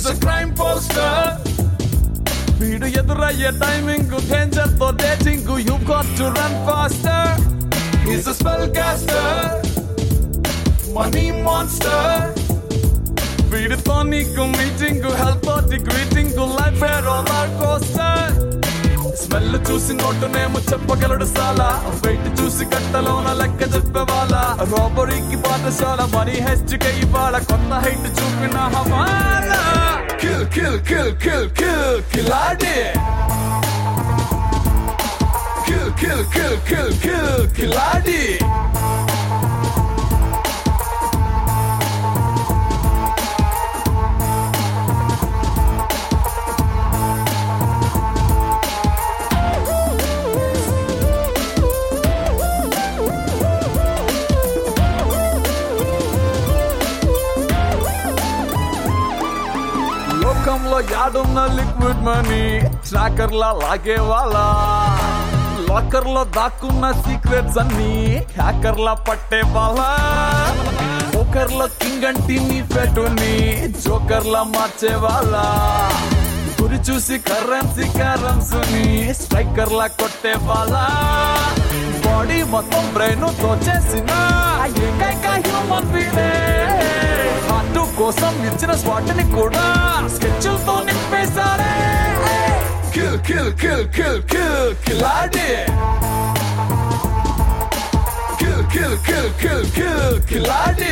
a crime poster. వీడు ఎదురయ్యే timing danger తో dating you got to run faster is spell caster money monster వీడితో నీకు meeting health తోటి greeting life roller coaster smell చూసి నోటునేమో చెప్పగలడు సాలా వెయిట్ చూసి గంటలోన లెక్క చెప్పేవాళ్ళ రాబరీకి పాఠశాల మనీ హెచ్చుకే ఇవాళ కొత్త హైట్ చూపిన హవాలా kill kill kill kill kill కిలాడి kill kill kill kill kill కిలాడి లోకంలో యాడున్న లిక్విడ్ మనీ ట్రాకర్ లా లాగే వాళ్ళ లాకర్ లో దాక్కున్న సీక్రెట్స్ అన్ని హ్యాకర్ లా పట్టే వాళ్ళ పోకర్ లో కింగ్ అంటే నీ పెట్టుని జోకర్ లా మార్చే వాళ్ళ గురి చూసి కరెన్సీ కరెన్స్ ని స్ట్రైకర్ లా కొట్టే వాళ్ళ బాడీ మొత్తం బ్రెయిన్ తోచేసిన ఏకైక హ్యూమన్ బీనే హార్ట్ కోసం ఇచ్చిన స్పాట్ ని కూడా స్కెచ్లతో నింపేశారే kill kill kill kill kill కిలాడి kill kill kill kill kill కిలాడి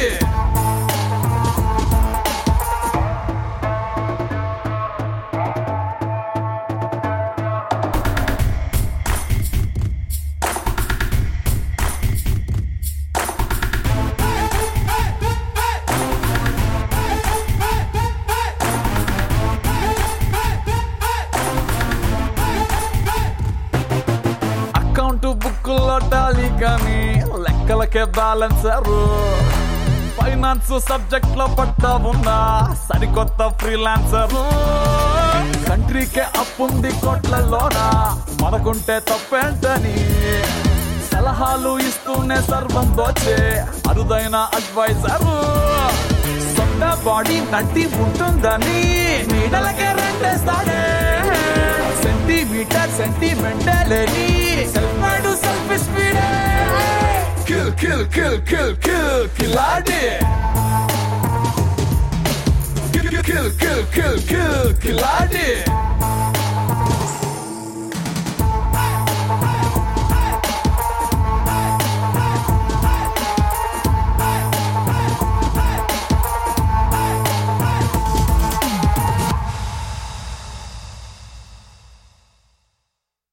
అకౌంట్ బుక్ లో టాలీ కానీ లెక్కలకే బ్యాలెన్సరు ఫైనాన్స్ సబ్జెక్ట్ లో పట్టా ఉన్నా సరికొత్త ఫ్రీలాన్సర్ కంట్రీకే అప్పుంది కోట్లలోనా మనకుంటే తప్పేంటని సలహాలు ఇస్తూనే సర్వం దోచే అరుదైన అడ్వైజర్ సొంత బాడీ నడ్డి ఉంటుందని నీడలకే రెండేస్తాడే సెంటీమీటర్ సెంటిమెంటలేని సెల్ఫ్ మైండ్ సెల్ఫ్ స్పీడే kill kill kill kill kill కిలాడి kill kill kill kill kill కిలాడి